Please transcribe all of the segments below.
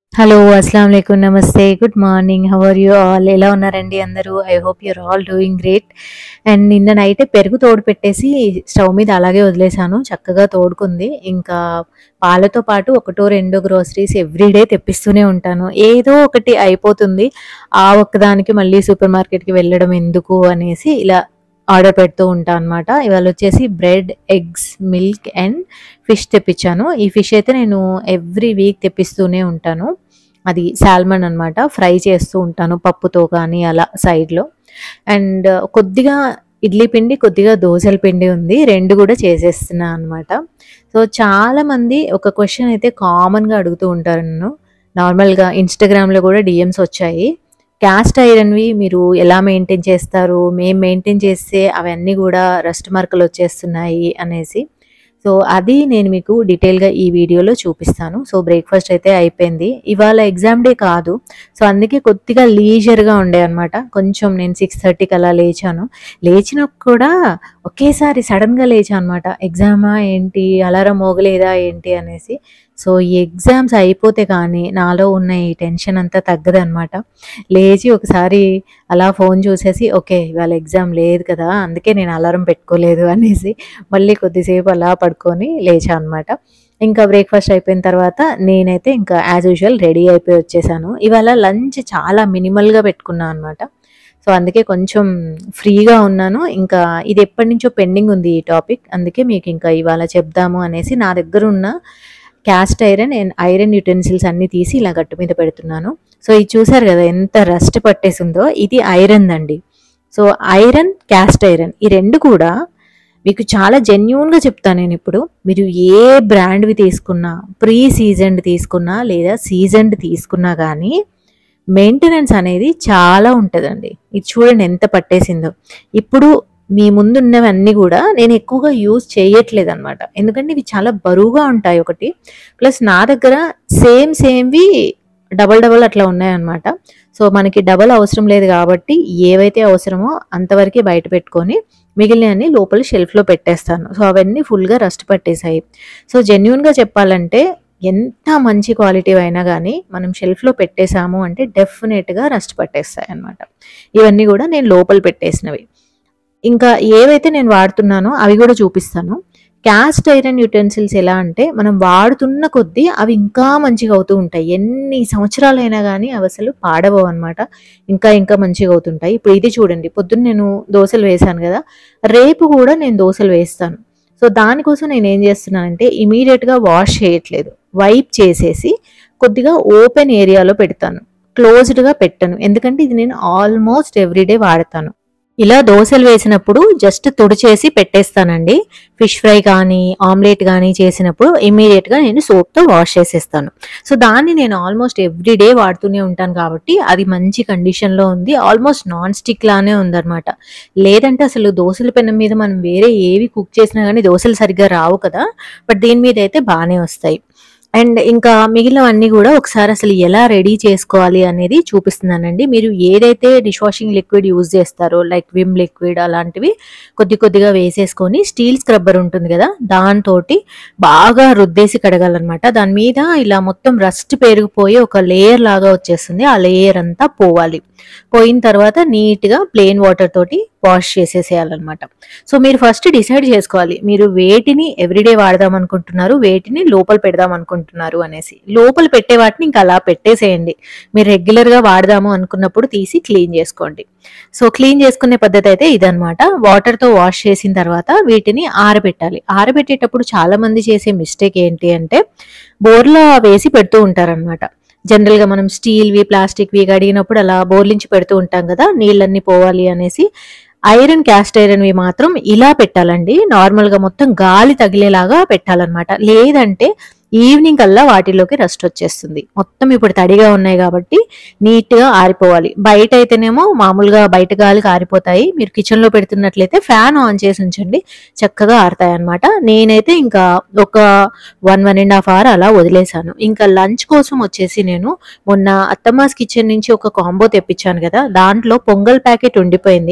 hello అస్సలం వాలేకుం నమస్తే good morning how are you all ఎలా ఉన్నారండి అందరూ I hope your all doing great and నిన్న నైటే పెరుగు తోడు పెట్టేసి స్టవ్ మీద అలాగే వదిలేసాను చక్కగా తోడుకుంది ఇంకా పాలతో పాటు ఒకటో రెండో గ్రోసరీస్ ఎవ్రీడే తెప్పిస్తూనే ఉంటాను ఏదో ఒకటి అయిపోతుంది ఆ ఒక్కదానికి మళ్ళీ సూపర్ మార్కెట్కి వెళ్ళడం ఎందుకు అనేసి ఇలా ఆర్డర్ పెడుతూ ఉంటాను అనమాట ఇవాళ వచ్చేసి bread eggs milk and fish తెప్పించాను ఈ ఫిష్ అయితే నేను ఎవ్రీ వీక్ తెప్పిస్తూనే ఉంటాను అది సాల్మన్ అన్నమాట ఫ్రై చేస్తూ ఉంటాను పప్పుతో కానీ అలా సైడ్లో అండ్ కొద్దిగా ఇడ్లీ పిండి కొద్దిగా దోశల పిండి ఉంది రెండు కూడా చేసేస్తున్నా అనమాట సో చాలా మంది ఒక క్వశ్చన్ అయితే కామన్గా అడుగుతూ ఉంటారు నన్ను నార్మల్గా ఇన్స్టాగ్రామ్లో కూడా డిఎమ్స్ వచ్చాయి క్యాస్ట్ ఐరన్వి మీరు ఎలా మెయింటైన్ చేస్తారు మేము మెయింటైన్ చేస్తే అవన్నీ కూడా రస్ట్ మార్కులు వచ్చేస్తున్నాయి అనేసి సో అది నేను మీకు డీటెయిల్గా ఈ వీడియోలో చూపిస్తాను సో బ్రేక్ఫాస్ట్ అయితే అయిపోయింది ఇవాళ ఎగ్జామ్ డే కాదు సో అందుకే కొద్దిగా లీజర్గా ఉండే అనమాట కొంచెం నేను సిక్స్ థర్టీకి అలా లేచాను లేచిన కూడా ఒకేసారి సడన్గా లేచాను అనమాట ఎగ్జామా ఏంటి అలారం మోగలేదా ఏంటి అనేసి సో ఈ ఎగ్జామ్స్ అయిపోతే కానీ నాలో ఉన్న ఈ టెన్షన్ అంతా తగ్గదనమాట లేచి ఒకసారి అలా ఫోన్ చూసేసి ఓకే ఇవాళ ఎగ్జామ్ లేదు కదా అందుకే నేను అలారం పెట్టుకోలేదు అనేసి మళ్ళీ కొద్దిసేపు అలా పడుకొని లేచా అనమాట ఇంకా బ్రేక్ఫాస్ట్ అయిపోయిన తర్వాత నేనైతే ఇంకా యాజ్ యూజువల్ రెడీ అయిపోయి వచ్చేసాను ఇవాళ లంచ్ చాలా మినిమల్గా పెట్టుకున్నాను అనమాట సో అందుకే కొంచెం ఫ్రీగా ఉన్నాను ఇంకా ఇది ఎప్పటి నుంచో పెండింగ్ ఉంది ఈ టాపిక్ అందుకే మీకు ఇంకా ఇవాళ చెప్దాము అనేసి నా దగ్గర ఉన్న cast iron and iron utensils అన్ని తీసి ఇలా గట్టు మీద పెడుతున్నాను సో ఇది చూసారు కదా ఎంత రస్ట్ పట్టేసిందో ఇది ఐరన్ అండి సో ఐరన్ క్యాస్ట్ ఐరన్ ఈ రెండు కూడా మీకు చాలా జెన్యున్గా చెప్తాను నేను ఇప్పుడు మీరు ఏ బ్రాండ్వి తీసుకున్నా ప్రీ సీజన్డ్ తీసుకున్నా లేదా సీజన్డ్ తీసుకున్నా కానీ మెయింటెనెన్స్ అనేది చాలా ఉంటుందండి ఇది చూడండి ఎంత పట్టేసిందో ఇప్పుడు మీ ముందున్నవన్నీ కూడా నేను ఎక్కువగా యూజ్ చేయట్లేదు అనమాట ఎందుకంటే ఇవి చాలా బరువుగా ఉంటాయి ఒకటి ప్లస్ నా దగ్గర సేమ్ సేమ్వి డబల్ డబల్ అట్లా ఉన్నాయన్నమాట సో మనకి డబల్ అవసరం లేదు కాబట్టి ఏవైతే అవసరమో అంతవరకే బయట పెట్టుకొని మిగిలినవన్నీ లోపల షెల్ఫ్లో పెట్టేస్తాను సో అవన్నీ ఫుల్గా రస్ట్ పట్టేశాయి సో జెన్యున్గా చెప్పాలంటే ఎంత మంచి క్వాలిటీ అయినా కానీ మనం షెల్ఫ్లో పెట్టేశాము అంటే డెఫినెట్గా రస్ట్ పట్టేస్తాయి అనమాట ఇవన్నీ కూడా నేను లోపల పెట్టేసినవి ఇంకా ఏవైతే నేను వాడుతున్నానో అవి కూడా చూపిస్తాను క్యాస్ట్ ఐరన్ యుటెన్సిల్స్ ఎలా అంటే మనం వాడుతున్న కొద్దీ అవి ఇంకా మంచిగా అవుతూ ఉంటాయి ఎన్ని సంవత్సరాలైనా కానీ అవి అసలు పాడవవు అనమాట ఇంకా ఇంకా మంచిగా అవుతుంటాయి ఇప్పుడు ఇది చూడండి పొద్దున్న నేను దోశలు వేశాను కదా రేపు కూడా నేను దోశలు వేస్తాను సో దానికోసం నేను ఏం చేస్తున్నానంటే ఇమీడియట్గా వాష్ చేయట్లేదు వైప్ చేసేసి కొద్దిగా ఓపెన్ ఏరియాలో పెడతాను క్లోజ్డ్గా పెట్టను ఎందుకంటే ఇది నేను ఆల్మోస్ట్ ఎవ్రీడే వాడతాను ఇలా దోశలు వేసినప్పుడు జస్ట్ తుడిచేసి పెట్టేస్తానండి ఫిష్ ఫ్రై కానీ ఆమ్లెట్ కానీ చేసినప్పుడు ఇమీడియట్గా నేను సోప్తో వాష్ చేసేస్తాను సో దాన్ని నేను ఆల్మోస్ట్ ఎవ్రీడే వాడుతూనే ఉంటాను కాబట్టి అది మంచి కండిషన్లో ఉంది ఆల్మోస్ట్ నాన్ స్టిక్ లానే ఉందన్నమాట లేదంటే అసలు దోశల పెనం మీద మనం వేరే ఏవి కుక్ చేసినా కానీ దోశలు సరిగ్గా రావు కదా బట్ దీని మీద అయితే బాగానే వస్తాయి అండ్ ఇంకా మిగిలినవన్నీ కూడా ఒకసారి అసలు ఎలా రెడీ చేసుకోవాలి అనేది చూపిస్తున్నానండి మీరు ఏదైతే డిష్ వాషింగ్ లిక్విడ్ యూజ్ చేస్తారో లైక్ విమ్ లిక్విడ్ అలాంటివి కొద్ది కొద్దిగా వేసేసుకొని స్టీల్ స్క్రబ్బర్ ఉంటుంది కదా దాంతో బాగా రుద్దేసి కడగాలన్నమాట దాని మీద ఇలా మొత్తం రస్ట్ పెరిగిపోయి ఒక లేయర్ లాగా వచ్చేస్తుంది ఆ లేయర్ అంతా పోవాలి పోయిన తర్వాత నీట్గా ప్లెయిన్ వాటర్ తోటి వాష్ చేసేసేయాలన్నమాట సో మీరు ఫస్ట్ డిసైడ్ చేసుకోవాలి మీరు వేటిని ఎవ్రీడే వాడదాం అనుకుంటున్నారు వేటిని లోపల పెడదాం అనుకుంటున్నారు అనేసి లోపల పెట్టే వాటిని ఇంకా అలా పెట్టేసేయండి మీరు రెగ్యులర్గా వాడదాము అనుకున్నప్పుడు తీసి క్లీన్ చేసుకోండి సో క్లీన్ చేసుకునే పద్ధతి అయితే ఇదనమాట వాటర్తో వాష్ చేసిన తర్వాత వీటిని ఆరబెట్టాలి ఆరబెట్టేటప్పుడు చాలా మంది చేసే మిస్టేక్ ఏంటి అంటే బోర్లా వేసి పెడుతూ ఉంటారనమాట జనరల్గా మనం స్టీల్వి ప్లాస్టిక్వి కడిగినప్పుడు అలా బోర్లించి పెడుతూ ఉంటాం కదా నీళ్ళన్నీ పోవాలి అనేసి ఐరన్ క్యాస్ట్ ఐరన్వి మాత్రం ఇలా పెట్టాలండి నార్మల్గా మొత్తం గాలి తగిలేలాగా పెట్టాలన్నమాట లేదంటే ఈవినింగ్ కల్లా వాటిలోకి రస్ట్ వచ్చేస్తుంది మొత్తం ఇప్పుడు తడిగా ఉన్నాయి కాబట్టి నీట్గా ఆరిపోవాలి బయట అయితేనేమో మామూలుగా బయట గాలికి ఆరిపోతాయి మీరు కిచెన్లో పెడుతున్నట్లయితే ఫ్యాన్ ఆన్ చేసి ఉంచండి చక్కగా ఆరుతాయి అనమాట నేనైతే ఇంకా ఒక one one and half hour అలా వదిలేశాను ఇంకా లంచ్ కోసం వచ్చేసి నేను మొన్న అత్తమ్మాస్ కిచెన్ నుంచి ఒక కాంబో తెప్పించాను కదా దాంట్లో పొంగల్ ప్యాకెట్ ఉండిపోయింది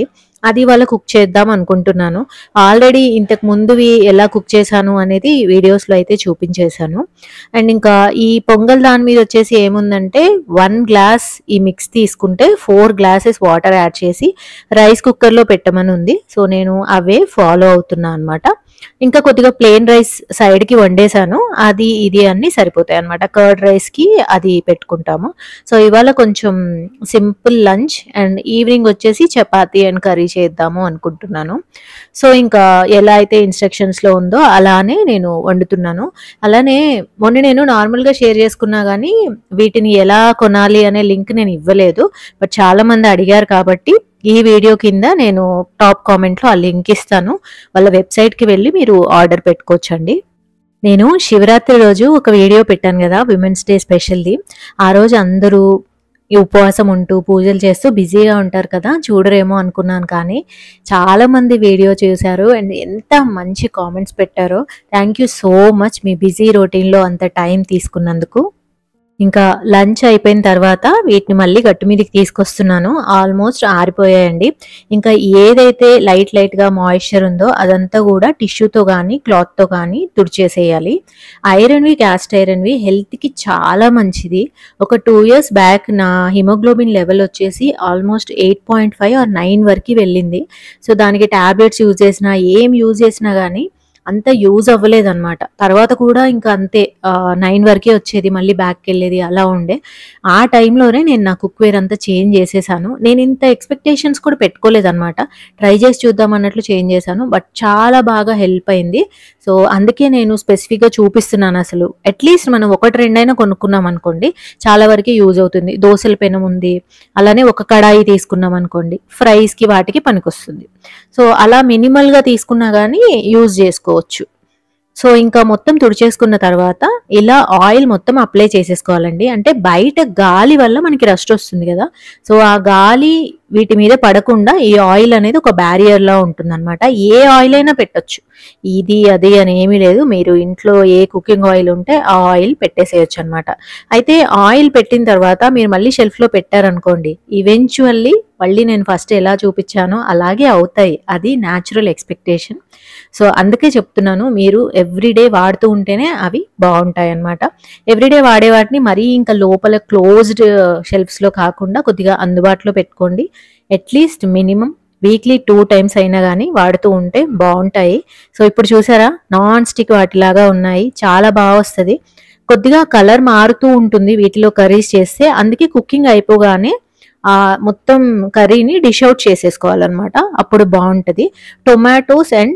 అది ఇవాళ కుక్ చేద్దాం అనుకుంటున్నాను ఆల్రెడీ ఇంతకు ముందువి ఎలా కుక్ చేశాను అనేది వీడియోస్లో అయితే చూపించేశాను అండ్ ఇంకా ఈ పొంగల్ దాని మీద వచ్చేసి ఏముందంటే వన్ గ్లాస్ ఈ మిక్స్ తీసుకుంటే ఫోర్ గ్లాసెస్ వాటర్ యాడ్ చేసి రైస్ కుక్కర్లో పెట్టమని ఉంది సో నేను అవే ఫాలో అవుతున్నా అనమాట ఇంకా కొద్దిగా ప్లెయిన్ రైస్ సైడ్కి వండేసాను అది ఇది అన్ని సరిపోతాయి అనమాట కర్డ్ రైస్కి అది పెట్టుకుంటాము సో ఇవాళ కొంచెం సింపుల్ లంచ్ అండ్ ఈవినింగ్ వచ్చేసి చపాతీ అండ్ కర్రీ చేద్దాము అనుకుంటున్నాను సో ఇంకా ఎలా అయితే ఇన్స్ట్రక్షన్స్లో ఉందో అలానే నేను వండుతున్నాను అలానే మొన్న నేను నార్మల్గా షేర్ చేసుకున్నా కానీ వీటిని ఎలా కొనాలి అనే లింక్ నేను ఇవ్వలేదు బట్ చాలా మంది అడిగారు కాబట్టి ఈ వీడియో కింద నేను టాప్ కామెంట్లో ఆ లింక్ ఇస్తాను వాళ్ళ వెబ్సైట్కి వెళ్ళి మీరు ఆర్డర్ పెట్టుకోవచ్చండి నేను శివరాత్రి రోజు ఒక వీడియో పెట్టాను కదా విమెన్స్ డే స్పెషల్ది ఆ రోజు అందరూ ఈ ఉపవాసం ఉంటూ పూజలు చేస్తూ బిజీగా ఉంటారు కదా చూడరేమో అనుకున్నాను కానీ చాలా మంది వీడియో చూశారు అండ్ ఎంత మంచి కామెంట్స్ పెట్టారో థ్యాంక్ యూ సో మచ్ మీ బిజీ రొటీన్లో అంత టైం తీసుకున్నందుకు ఇంకా లంచ్ అయిపోయిన తర్వాత వీటిని మళ్ళీ గట్టు మీదకి తీసుకొస్తున్నాను ఆల్మోస్ట్ ఆరిపోయాయండి ఇంకా ఏదైతే లైట్ లైట్గా మాయిశ్చర్ ఉందో అదంతా కూడా టిష్యూతో కానీ క్లాత్తో కానీ తుడిచేసేయాలి ఐరన్వి క్యాస్ట్ ఐరన్వి హెల్త్కి చాలా మంచిది ఒక టూ ఇయర్స్ బ్యాక్ నా హిమోగ్లోబిన్ లెవెల్ వచ్చేసి almost eight point five or nine వరకు వెళ్ళింది సో దానికి ట్యాబ్లెట్స్ యూజ్ చేసినా ఏం యూజ్ చేసినా కానీ అంత యూజ్ అవ్వలేదు అనమాట తర్వాత కూడా ఇంకా అంతే నైన్ వరకే వచ్చేది మళ్ళీ బ్యాక్కి వెళ్ళేది అలా ఉండే ఆ టైంలోనే నేను నా కుక్వేర్ అంతా చేంజ్ చేసేసాను నేను ఇంత ఎక్స్పెక్టేషన్స్ కూడా పెట్టుకోలేదు అనమాట ట్రై చేసి చూద్దాం అన్నట్లు చేంజ్ చేశాను బట్ చాలా బాగా హెల్ప్ అయింది సో అందుకే నేను స్పెసిఫిక్గా చూపిస్తున్నాను అసలు అట్లీస్ట్ మనం ఒకటి రెండైనా కొనుక్కున్నాం అనుకోండి చాలా వరకు యూజ్ అవుతుంది దోశల పెనం ఉంది అలానే ఒక కడాయి తీసుకున్నాం అనుకోండి ఫ్రైస్కి వాటికి పనికొస్తుంది సో అలా మినిమల్గా తీసుకున్నా కానీ యూజ్ చేసుకోవచ్చు సో ఇంకా మొత్తం తుడిచేసుకున్న తర్వాత ఇలా ఆయిల్ మొత్తం అప్లై చేసేసుకోవాలండి అంటే బయట గాలి వల్ల మనకి రస్ట్ వస్తుంది కదా సో ఆ గాలి వీటి మీద పడకుండా ఈ ఆయిల్ అనేది ఒక బ్యారియర్ లా ఉంటుందన్నమాట ఏ ఆయిల్ అయినా పెట్టొచ్చు ఇది అది అని ఏమీ లేదు మీరు ఇంట్లో ఏ కుకింగ్ ఆయిల్ ఉంటే ఆ ఆయిల్ పెట్టేసేయచ్చు అనమాట అయితే ఆయిల్ పెట్టిన తర్వాత మీరు మళ్ళీ షెల్ఫ్ లో పెట్టారనుకోండి ఈవెన్చువల్లీ మళ్ళీ నేను ఫస్ట్ ఎలా చూపించానో అలాగే అవుతాయి అది న్యాచురల్ ఎక్స్పెక్టేషన్ సో అందుకే చెప్తున్నాను మీరు ఎవ్రీడే వాడుతూ ఉంటేనే అవి బాగుంటాయి అనమాట ఎవ్రీడే వాడే వాటిని మరీ ఇంకా లోపల క్లోజ్డ్ షెల్ఫ్స్లో కాకుండా కొద్దిగా అందుబాటులో పెట్టుకోండి at least minimum weekly two times అయినా కానీ వాడుతూ ఉంటే బాగుంటాయి సో ఇప్పుడు చూసారా నాన్ స్టిక్ వాటిలాగా ఉన్నాయి చాలా బాగా వస్తుంది కొద్దిగా కలర్ మారుతూ ఉంటుంది వీటిలో కర్రీస్ చేస్తే అందుకే కుకింగ్ అయిపోగానే ఆ మొత్తం కర్రీని డిష్ అవుట్ చేసేసుకోవాలన్నమాట అప్పుడు బాగుంటుంది టొమాటోస్ అండ్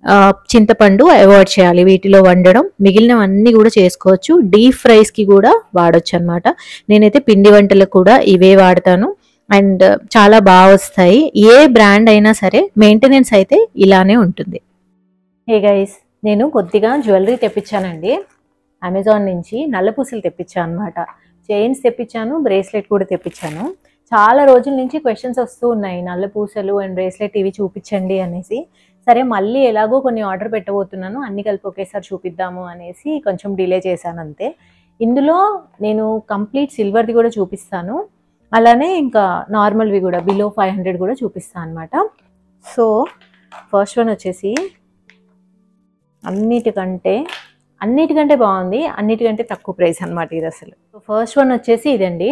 చింతపండు అవాయిడ్ చేయాలి వీటిలో వండడం మిగిలినవన్నీ కూడా చేసుకోవచ్చు డీప్ ఫ్రైస్కి కూడా వాడొచ్చు అనమాట నేనైతే పిండి వంటలకు కూడా ఇవే వాడతాను అండ్ చాలా బాగా వస్తాయి ఏ బ్రాండ్ అయినా సరే మెయింటెనెన్స్ అయితే ఇలానే ఉంటుంది హే గైస్ నేను కొద్దిగా జ్యువెలరీ తెప్పించానండి అమెజాన్ నుంచి నల్ల పూసలు తెప్పించాను అనమాట చైన్స్ తెప్పించాను బ్రేస్లెట్ కూడా తెప్పించాను చాలా రోజుల నుంచి క్వశ్చన్స్ వస్తూ ఉన్నాయి నల్ల పూసలు అండ్ బ్రేస్లెట్ ఇవి చూపించండి అనేసి సరే మళ్ళీ ఎలాగో కొన్ని ఆర్డర్ పెట్టబోతున్నాను అన్ని కలిపి ఒకేసారి చూపిద్దాము అనేసి కొంచెం డిలే చేశాను అంతే ఇందులో నేను కంప్లీట్ సిల్వర్ది కూడా చూపిస్తాను అలానే ఇంకా నార్మల్వి కూడా బిలో ఫైవ్ హండ్రెడ్ కూడా చూపిస్తాను అనమాట సో ఫస్ట్ వన్ వచ్చేసి అన్నిటికంటే అన్నిటికంటే బాగుంది అన్నిటికంటే తక్కువ ప్రైస్ అనమాట ఇది అసలు ఫస్ట్ వన్ వచ్చేసి ఇదండి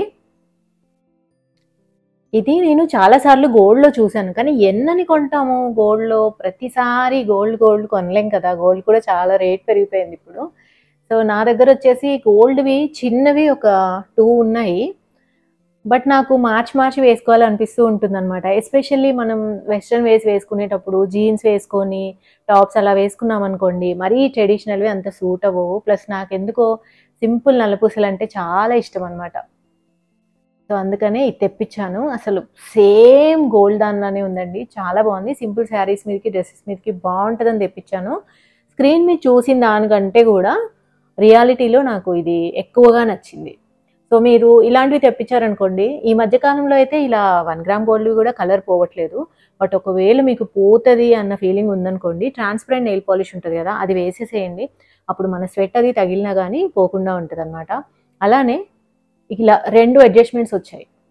ఇది నేను చాలాసార్లు గోల్డ్లో చూశాను కానీ ఎన్నని కొంటాము గోల్డ్లో ప్రతిసారి గోల్డ్ గోల్డ్ కొనలేం కదా గోల్డ్ కూడా చాలా రేట్ పెరిగిపోయింది ఇప్పుడు సో నా దగ్గర వచ్చేసి గోల్డ్వి చిన్నవి ఒక టూ ఉన్నాయి బట్ నాకు మార్చి మార్చి వేసుకోవాలనిపిస్తూ ఉంటుంది అనమాట ఎస్పెషల్లీ మనం వెస్ట్రన్ వేస్ వేసుకునేటప్పుడు జీన్స్ వేసుకొని టాప్స్ అలా వేసుకున్నాం అనుకోండి మరీ ట్రెడిషనల్వి అంత సూట్ అవ్వవు ప్లస్ నాకు ఎందుకో సింపుల్ నల్లపూసలు అంటే చాలా ఇష్టం అనమాట సో అందుకనే ఇది తెప్పించాను అసలు సేమ్ గోల్డ్ దానిలానే ఉందండి చాలా బాగుంది సింపుల్ శారీస్ మీదకి డ్రెస్సెస్ మీదకి బాగుంటుందని తెప్పించాను స్క్రీన్ మీద చూసిన దానికంటే కూడా రియాలిటీలో నాకు ఇది ఎక్కువగా నచ్చింది సో మీరు ఇలాంటివి తెప్పించారనుకోండి ఈ మధ్య కాలంలో అయితే ఇలా వన్ గ్రామ్ గోల్డ్ కూడా కలర్ పోవట్లేదు బట్ ఒకవేళ మీకు పోతుంది అన్న ఫీలింగ్ ఉందనుకోండి ట్రాన్స్పరెంట్ నెయిల్ పాలిష్ ఉంటుంది కదా అది వేసేసేయండి అప్పుడు మన స్వెట్ అది తగిలినా కానీ పోకుండా ఉంటుంది అనమాట అలానే ఇలా రెండు అడ్జస్ట్మెంట్స్ వచ్చాయి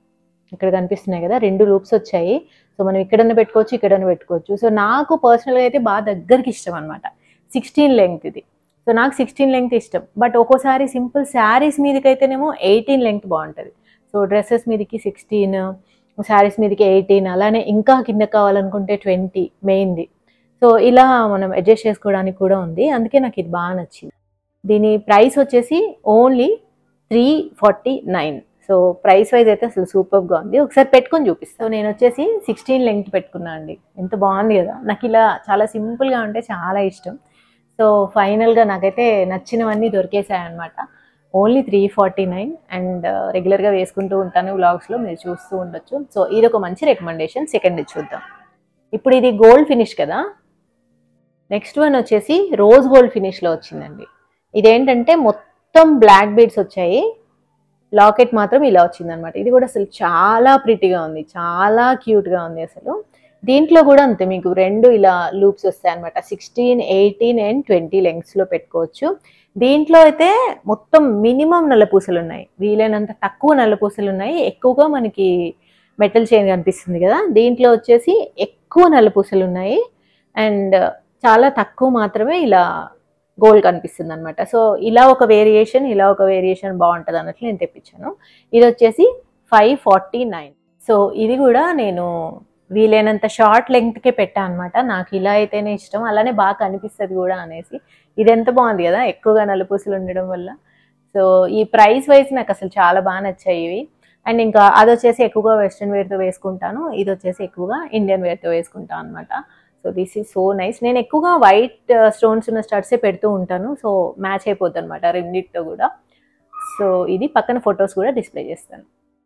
ఇక్కడ కనిపిస్తున్నాయి కదా రెండు లూప్స్ వచ్చాయి సో మనం ఇక్కడన్నా పెట్టుకోవచ్చు ఇక్కడన్నా పెట్టుకోవచ్చు సో నాకు పర్సనల్గా అయితే బాగా దగ్గరికి ఇష్టం అనమాట సిక్స్టీన్ లెంగ్త్ ఇది సో నాకు సిక్స్టీన్ లెంగ్త్ ఇష్టం బట్ ఒక్కోసారి సింపుల్ శారీస్ మీదకైతేనేమో ఎయిటీన్ లెంగ్త్ బాగుంటుంది సో డ్రెస్సెస్ మీదకి సిక్స్టీన్ శారీస్ మీదకి ఎయిటీన్ అలానే ఇంకా కింద కావాలనుకుంటే ట్వంటీ మెయిన్ది సో ఇలా మనం అడ్జస్ట్ చేసుకోవడానికి కూడా ఉంది అందుకే నాకు ఇది బాగా నచ్చింది దీని ప్రైస్ వచ్చేసి only three forty nine so price wise అయితే అసలు సూపర్గా ఉంది ఒకసారి పెట్టుకొని చూపిస్తాను నేను వచ్చేసి సిక్స్టీన్ లెంగ్త్ పెట్టుకున్నా అండి ఎంత బాగుంది కదా నాకు ఇలా చాలా సింపుల్గా ఉంటే చాలా ఇష్టం సో ఫైనల్గా నాకైతే నచ్చినవన్నీ దొరికేసాయి అనమాట only three forty nine and రెగ్యులర్గా వేసుకుంటూ ఉంటాను వ్లాగ్స్లో మీరు చూస్తూ ఉండొచ్చు సో ఇది ఒక మంచి రికమెండేషన్ సెకండ్ చూద్దాం ఇప్పుడు ఇది గోల్డ్ ఫినిష్ కదా నెక్స్ట్ వన్ వచ్చేసి రోజ్ గోల్డ్ ఫినిష్లో వచ్చిందండి ఇదేంటంటే మొత్తం బ్లాక్ బీడ్స్ వచ్చాయి లాకెట్ మాత్రం ఇలా వచ్చింది అనమాట ఇది కూడా అసలు చాలా ప్రిటీగా ఉంది చాలా క్యూట్గా ఉంది అసలు దీంట్లో కూడా అంతే మీకు రెండు ఇలా లూప్స్ వస్తాయి అనమాట సిక్స్టీన్ ఎయిటీన్ అండ్ ట్వంటీ లెంగ్స్లో పెట్టుకోవచ్చు దీంట్లో అయితే మొత్తం మినిమం నల్లపూసలు ఉన్నాయి వీలైనంత తక్కువ నల్లపూసలు ఉన్నాయి ఎక్కువగా మనకి మెటల్ చైన్ కనిపిస్తుంది కదా దీంట్లో వచ్చేసి ఎక్కువ నల్లపూసలు ఉన్నాయి అండ్ చాలా తక్కువ మాత్రమే ఇలా గోల్డ్ కనిపిస్తుంది అనమాట సో ఇలా ఒక వేరియేషన్ ఇలా ఒక వేరియేషన్ బాగుంటుంది అన్నట్లు నేను తెప్పించాను ఇది వచ్చేసి ఫైవ్ ఫార్టీ నైన్ సో ఇది కూడా నేను వీలైనంత షార్ట్ లెంగ్త్కే పెట్టా అనమాట నాకు ఇలా అయితేనే ఇష్టం అలానే బాగా కనిపిస్తుంది కూడా అనేసి ఇది ఎంత బాగుంది కదా ఎక్కువగా నలుపూసలు ఉండడం వల్ల సో ఈ ప్రైస్ వైజ్ నాకు అసలు చాలా బాగా నచ్చాయి ఇవి అండ్ ఇంకా అది వచ్చేసి ఎక్కువగా వెస్ట్రన్ వేర్తో వేసుకుంటాను ఇది వచ్చేసి ఎక్కువగా ఇండియన్ వేర్తో వేసుకుంటాను అనమాట so this is so nice నేను ఎక్కువగా వైట్ స్టోన్స్ ఉన్న స్టడ్సే పెడుతూ ఉంటాను సో మ్యాచ్ అయిపోద్ది అనమాట రెండిట్లో కూడా సో ఇది పక్కన ఫొటోస్ కూడా డిస్ప్లే చేస్తాను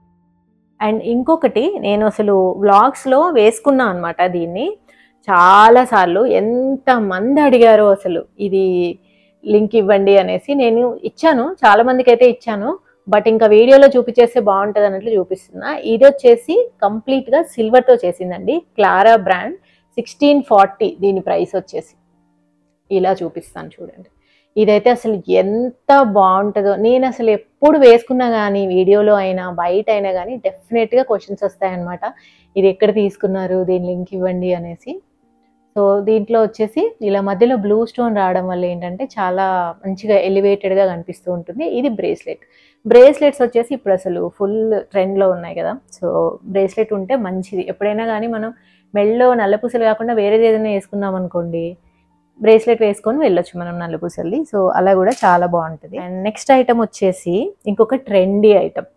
అండ్ ఇంకొకటి నేను అసలు వ్లాగ్స్లో వేసుకున్నా అనమాట దీన్ని చాలాసార్లు ఎంతమంది అడిగారో అసలు ఇది లింక్ ఇవ్వండి అనేసి నేను ఇచ్చాను చాలా మందికి అయితే ఇచ్చాను బట్ ఇంకా వీడియోలో చూపించేస్తే బాగుంటుంది అన్నట్లు చూపిస్తున్నా ఇది వచ్చేసి కంప్లీట్గా సిల్వర్తో చేసిందండి క్లారా బ్రాండ్ సిక్స్టీన్ ఫార్టీ దీని ప్రైస్ వచ్చేసి ఇలా చూపిస్తాను చూడండి ఇదైతే అసలు ఎంత బాగుంటుందో నేను అసలు ఎప్పుడు వేసుకున్నా కానీ వీడియోలో అయినా బయట అయినా కానీ డెఫినెట్గా క్వశ్చన్స్ వస్తాయన్నమాట ఇది ఎక్కడ తీసుకున్నారు దీని లింక్ ఇవ్వండి అనేసి సో దీంట్లో వచ్చేసి ఇలా మధ్యలో బ్లూ స్టోన్ రావడం వల్ల ఏంటంటే చాలా మంచిగా ఎలివేటెడ్గా కనిపిస్తూ ఉంటుంది ఇది బ్రేస్లెట్ బ్రేస్లెట్స్ వచ్చేసి ఇప్పుడు అసలు ఫుల్ ట్రెండ్లో ఉన్నాయి కదా సో బ్రేస్లెట్ ఉంటే మంచిది ఎప్పుడైనా కానీ మనం మెళ్ళో నల్లపూసలు కాకుండా వేరేది ఏదైనా వేసుకున్నాం అనుకోండి బ్రేస్లెట్ వేసుకొని వెళ్ళొచ్చు మనం నల్లపూసల్ది సో అలా కూడా చాలా బాగుంటుంది అండ్ నెక్స్ట్ ఐటమ్ వచ్చేసి ఇంకొక ట్రెండీ ఐటమ్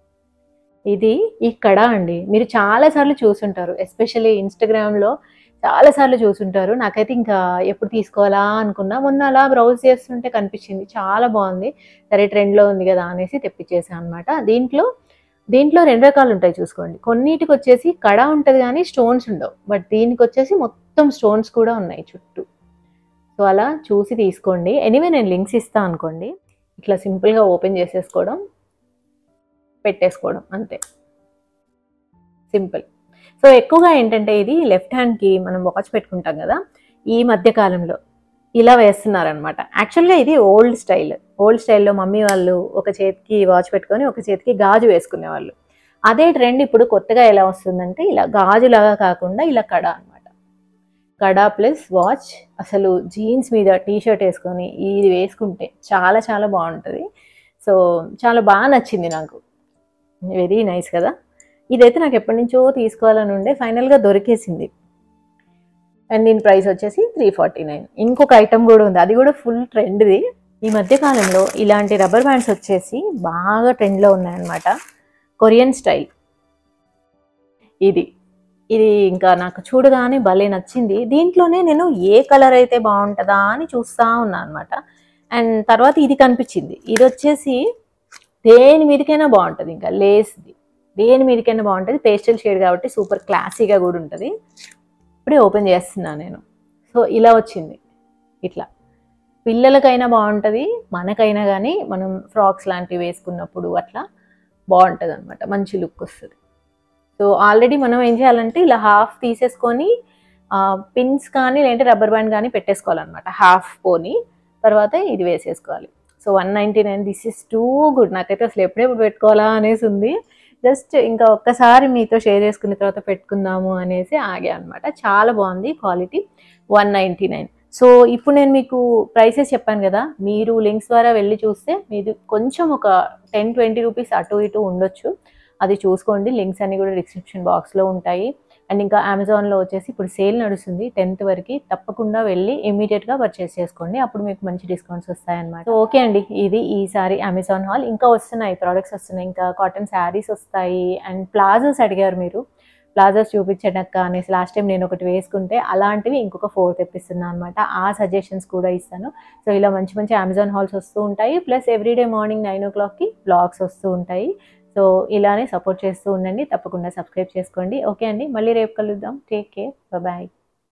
ఇది ఈ కడ అండి మీరు చాలా సార్లు చూసుంటారు ఎస్పెషల్లీ ఇన్స్టాగ్రామ్లో చాలా సార్లు చూసుంటారు నాకైతే ఇంకా ఎప్పుడు తీసుకోవాలా అనుకున్నా మొన్న అలా బ్రౌజ్ చేస్తుంటే కనిపించింది చాలా బాగుంది సరే ట్రెండ్లో ఉంది కదా అనేసి తెప్పించేసాను అనమాట దీంట్లో దీంట్లో రెండు రకాలు ఉంటాయి చూసుకోండి కొన్నిటికి వచ్చేసి కడ ఉంటుంది కానీ స్టోన్స్ ఉండవు బట్ దీనికి వచ్చేసి మొత్తం స్టోన్స్ కూడా ఉన్నాయి చుట్టూ సో అలా చూసి తీసుకోండి ఎనీవే నేను లింక్స్ ఇస్తాను అనుకోండి ఇట్లా సింపుల్గా ఓపెన్ చేసేసుకోవడం పెట్టేసుకోవడం అంతే సింపుల్ సో ఎక్కువగా ఏంటంటే ఇది లెఫ్ట్ హ్యాండ్కి మనం వాచ్ పెట్టుకుంటాం కదా ఈ మధ్య కాలంలో ఇలా వేస్తున్నారనమాట యాక్చువల్గా ఇది ఓల్డ్ స్టైల్ ఓల్డ్ స్టైల్లో మమ్మీ వాళ్ళు ఒక చేతికి వాచ్ పెట్టుకొని ఒక చేతికి గాజు వేసుకునేవాళ్ళు అదే ట్రెండ్ ఇప్పుడు కొత్తగా ఎలా వస్తుందంటే ఇలా గాజులాగా కాకుండా ఇలా కడ అనమాట కడ ప్లస్ వాచ్ అసలు జీన్స్ మీద టీ షర్ట్ వేసుకొని ఇది వేసుకుంటే చాలా చాలా బాగుంటుంది సో చాలా బాగా నచ్చింది నాకు వెరీ నైస్ కదా ఇదైతే నాకు ఎప్పటి నుంచో తీసుకోవాలని ఉండే ఫైనల్గా దొరికేసింది అండ్ దీని ప్రైస్ వచ్చేసి త్రీ ఫార్టీ నైన్ ఇంకొక ఐటమ్ కూడా ఉంది అది కూడా ఫుల్ ట్రెండ్ది ఈ మధ్య కాలంలో ఇలాంటి రబ్బర్ బ్యాండ్స్ వచ్చేసి బాగా ట్రెండ్లో ఉన్నాయన్నమాట కొరియన్ స్టైల్ ఇది ఇది ఇంకా నాకు చూడగానే భలే నచ్చింది దీంట్లోనే నేను ఏ కలర్ అయితే బాగుంటుందా అని చూస్తూ ఉన్నాను అనమాట అండ్ తర్వాత ఇది కనిపించింది ఇది వచ్చేసి దేని మీదకైనా బాగుంటుంది ఇంకా లేస్ది దేని మీదకైనా బాగుంటుంది పేస్టల్ షేడ్ కాబట్టి సూపర్ క్లాసీగా కూడా ఉంటుంది ఇప్పుడే ఓపెన్ చేస్తున్నాను నేను సో ఇలా వచ్చింది ఇట్లా పిల్లలకైనా బాగుంటుంది మనకైనా కానీ మనం ఫ్రాక్స్ లాంటివి వేసుకున్నప్పుడు అట్లా బాగుంటుంది అనమాట మంచి లుక్ వస్తుంది సో ఆల్రెడీ మనం ఏం చేయాలంటే ఇలా హాఫ్ తీసేసుకొని పిన్స్ కానీ లేదంటే రబ్బర్ బ్యాండ్ కానీ పెట్టేసుకోవాలన్నమాట హాఫ్ పోని తర్వాత ఇది వేసేసుకోవాలి so one ninety nine this is too good నాకైతే అసలు ఎప్పుడెప్పుడు పెట్టుకోవాలా అనేసి ఉంది జస్ట్ ఇంకా ఒక్కసారి మీతో షేర్ చేసుకున్న తర్వాత పెట్టుకుందాము అనేసి ఆగా అనమాట చాలా బాగుంది quality one ninety nine so ఇప్పుడు నేను మీకు ప్రైసెస్ చెప్పాను కదా మీరు లింక్స్ ద్వారా వెళ్ళి చూస్తే మీది కొంచెం ఒక టెన్ ట్వంటీ రూపీస్ అటు ఇటు ఉండొచ్చు అది చూసుకోండి లింక్స్ అన్ని కూడా డిస్క్రిప్షన్ బాక్స్లో ఉంటాయి అండ్ ఇంకా అమెజాన్లో వచ్చేసి ఇప్పుడు సేల్ నడుస్తుంది టెన్త్ వరకు తప్పకుండా వెళ్ళి ఇమీడియట్గా పర్చేస్ చేసుకోండి అప్పుడు మీకు మంచి డిస్కౌంట్స్ వస్తాయన్నమాట ఓకే అండి ఇది ఈసారి అమెజాన్ హాల్ ఇంకా వస్తున్నాయి ప్రోడక్ట్స్ వస్తున్నాయి ఇంకా కాటన్ శారీస్ వస్తాయి అండ్ ప్లాజోస్ అడిగారు మీరు ప్లాజోస్ చూపించడక్క అనేసి లాస్ట్ టైం నేను ఒకటి వేసుకుంటే అలాంటివి ఇంకొక ఫోర్ తెప్పిస్తున్నాను అనమాట ఆ సజెషన్స్ కూడా ఇస్తాను సో ఇలా మంచి మంచి అమెజాన్ హాల్స్ వస్తూ ఉంటాయి ప్లస్ ఎవ్రీడే మార్నింగ్ నైన్ ఓ క్లాక్కి బ్లాగ్స్ వస్తూ ఉంటాయి సో ఇలానే సపోర్ట్ చేస్తూ ఉండండి తప్పకుండా సబ్స్క్రైబ్ చేసుకోండి ఓకే అండి మళ్ళీ రేపు కలుద్దాం టేక్ కేర్ బాయ్